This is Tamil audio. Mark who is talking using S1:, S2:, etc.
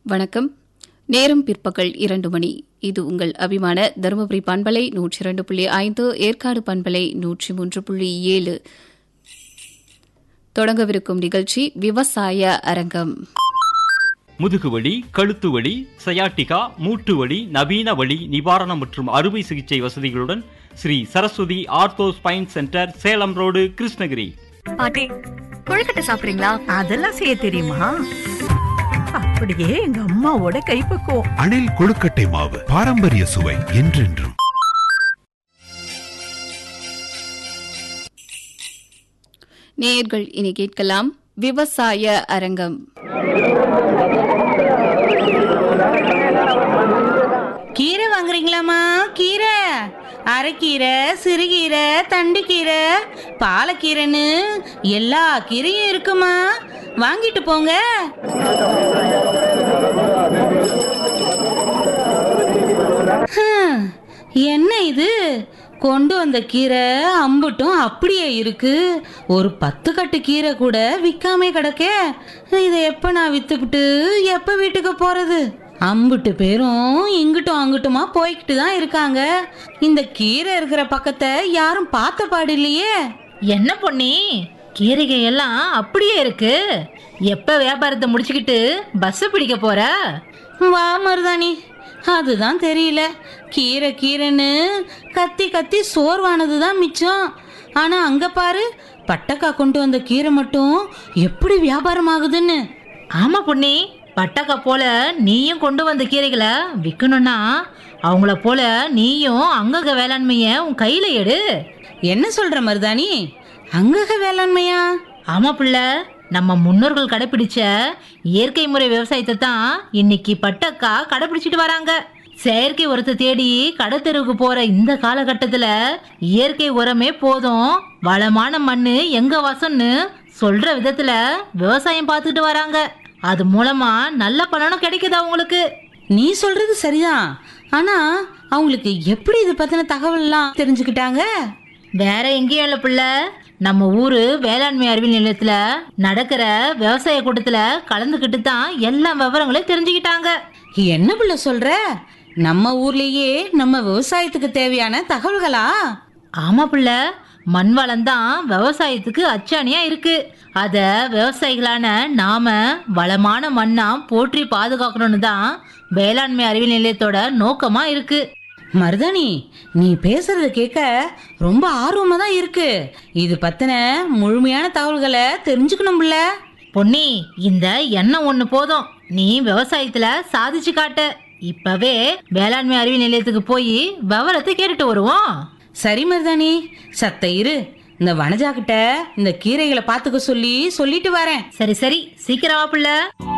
S1: வணக்கம் நேரம் பிற்பகல் இரண்டு மணி இது உங்கள் அபிமான தருமபுரி பண்பலை நூற்றி இரண்டு புள்ளி ஐந்து ஏற்காடு பண்பலை நூற்றி மூன்று புள்ளி ஏழு தொடங்கவிருக்கும் நிகழ்ச்சி விவசாய அரங்கம்
S2: முதுகுவலி கழுத்து வலி சயாட்டிகா மூட்டு வலி நவீன வலி நிவாரணம் மற்றும் அறுவை சிகிச்சை வசதிகளுடன் Sri Saraswathi ortho spine centre Salem road Krishnagiri
S3: பாட்டி கொழுக்கட்டை சாப்பிடுறீங்களா
S4: அதெல்லாம் செய்ய தெரியுமா அப்படியே எங்க அம்மாவோட கைப்பக்குவம்
S5: அணில் கொழுக்கட்டை மாவு பாரம்பரிய சுவை என்றென்றும்
S1: நேயர்கள் இனி கேட்கலாம் விவசாய அரங்கம்
S6: கீரை வாங்குறீங்களாம்மா கீரை அரைக்கீரை சிறுகீரை தண்டுக்கீரை பாலக்கீரைன்னு எல்லா கீரையும் இருக்குமா வாங்கிட்டு போங்க ஹம், என்ன இது கொண்டு வந்த கீரை அம்புட்டும் அப்படியே இருக்கு ஒரு பத்து கட்டு கீரை கூட விற்காமே கிடக்கே இதை எப்போ நான் வித்துவிட்டு எப்போ வீட்டுக்கு போறது அம்புட்டு பேரும் இங்கிட்டும் அங்கிட்டுமா போய்கிட்டு தான் இருக்காங்க இந்த கீரை இருக்கிற பக்கத்தை யாரும் பார்த்த பாடு இல்லையே
S7: என்ன பொண்ணி கீரைகள் எல்லாம் அப்படியே இருக்கு எப்ப வியாபாரத்தை முடிச்சுக்கிட்டு பஸ் பிடிக்க போற
S6: வா மருதாணி அதுதான் தெரியல கீரை கீரைன்னு கத்தி கத்தி சோர்வானது தான் மிச்சம் ஆனா அங்க பாரு பட்டக்கா கொண்டு வந்த கீரை மட்டும் எப்படி வியாபாரம் ஆகுதுன்னு
S7: ஆமா பொண்ணி பட்டக்கா போல நீயும் கொண்டு வந்த கீரைகளை விற்கணும்னா அவங்கள போல நீயும் அங்கக வேளாண்மைய உன் கையில எடு
S6: என்ன சொல்ற மருதாணி அங்கக வேளாண்மையா
S7: ஆமா பிள்ளை நம்ம முன்னோர்கள் கடைபிடிச்ச இயற்கை முறை விவசாயத்தை தான் இன்னைக்கு பட்டக்கா கடைபிடிச்சிட்டு வராங்க செயற்கை உரத்தை தேடி கடத்தெருவுக்கு போற இந்த காலகட்டத்துல இயற்கை உரமே போதும் வளமான மண்ணு எங்க வசம்னு சொல்ற விதத்துல விவசாயம் பார்த்துட்டு வராங்க அது மூலமா நல்ல பலனும் கிடைக்குது அவங்களுக்கு
S6: நீ சொல்றது சரிதான் ஆனா அவங்களுக்கு எப்படி இது பத்தின தகவல்லாம் தெரிஞ்சுக்கிட்டாங்க
S7: வேற எங்கேயும் இல்லை பிள்ளை நம்ம ஊரு வேளாண்மை அறிவியல் நிலையத்துல நடக்கிற விவசாய கூட்டத்துல கலந்துக்கிட்டு தான் எல்லா விவரங்களையும் தெரிஞ்சுக்கிட்டாங்க
S6: என்ன பிள்ளை சொல்ற நம்ம ஊர்லயே நம்ம விவசாயத்துக்கு தேவையான தகவல்களா
S7: ஆமா பிள்ளை மண் வளம் தான் விவசாயத்துக்கு அச்சாணியா இருக்கு அத விவசாயிகளான நாம வளமான மண்ணா போற்றி பாதுகாக்கணும்னு தான் வேளாண்மை அறிவியல் நிலையத்தோட நோக்கமா இருக்கு
S6: மருதாணி நீ பேசுறத கேட்க ரொம்ப ஆர்வமா தான் இருக்கு இது பத்தின முழுமையான தகவல்களை தெரிஞ்சுக்கணும்ல
S7: பொன்னி இந்த எண்ணம் ஒண்ணு போதும் நீ விவசாயத்துல சாதிச்சு காட்ட இப்பவே வேளாண்மை அறிவியல் நிலையத்துக்கு போய் விவரத்தை கேட்டுட்டு வருவோம்
S6: சரி மருதாணி சத்த இரு இந்த வனஜா கிட்ட இந்த கீரைகளை பார்த்துக்க சொல்லி சொல்லிட்டு வரேன்
S7: சரி சரி சீக்கிரம் வா பிள்ளை